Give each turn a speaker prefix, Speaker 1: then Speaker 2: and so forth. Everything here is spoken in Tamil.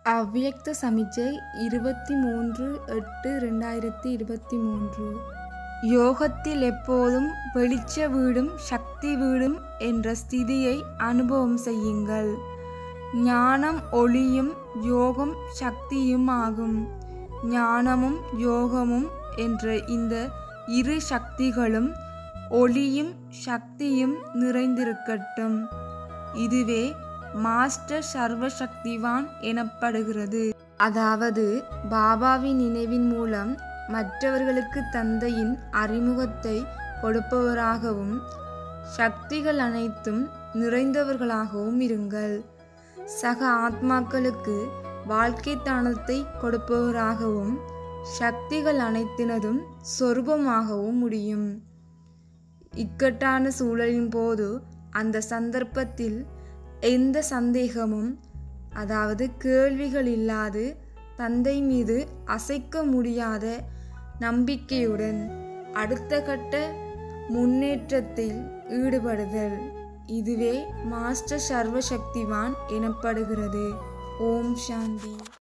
Speaker 1: அவ்வியக்த சமிஜை இருபத்தி மூன்று எட்டு ரெண்டாயிரத்தி இருபத்தி மூன்று யோகத்தில் எப்போதும் வெளிச்ச வீடும் சக்தி வீடும் என்ற ஸ்திதியை அனுபவம் செய்யுங்கள் ஞானம் ஒளியும் யோகம் சக்தியும் ஆகும் ஞானமும் யோகமும் என்ற இந்த இரு சக்திகளும் ஒளியும் சக்தியும் நிறைந்திருக்கட்டும் இதுவே மாஸ்டர் சர்வசக்திவான் எனப்படுகிறது அதாவது பாபாவின் நினைவின் மூலம் மற்றவர்களுக்கு தந்தையின் அறிமுகத்தை கொடுப்பவராகவும் சக்திகள் அனைத்தும் நிறைந்தவர்களாகவும் இருங்கள் சக ஆத்மாக்களுக்கு வாழ்க்கை தானத்தை கொடுப்பவராகவும் சக்திகள் அனைத்தினதும் சொரூபமாகவும் முடியும் இக்கட்டான சூழலின் போது அந்த சந்தர்ப்பத்தில் எந்த சந்தேகமும் அதாவது கேள்விகள் இல்லாது தந்தை மீது அசைக்க முடியாத நம்பிக்கையுடன் அடுத்த கட்ட முன்னேற்றத்தில் ஈடுபடுதல் இதுவே மாஸ்டர் சர்வசக்திவான் எனப்படுகிறது ஓம் சாந்தி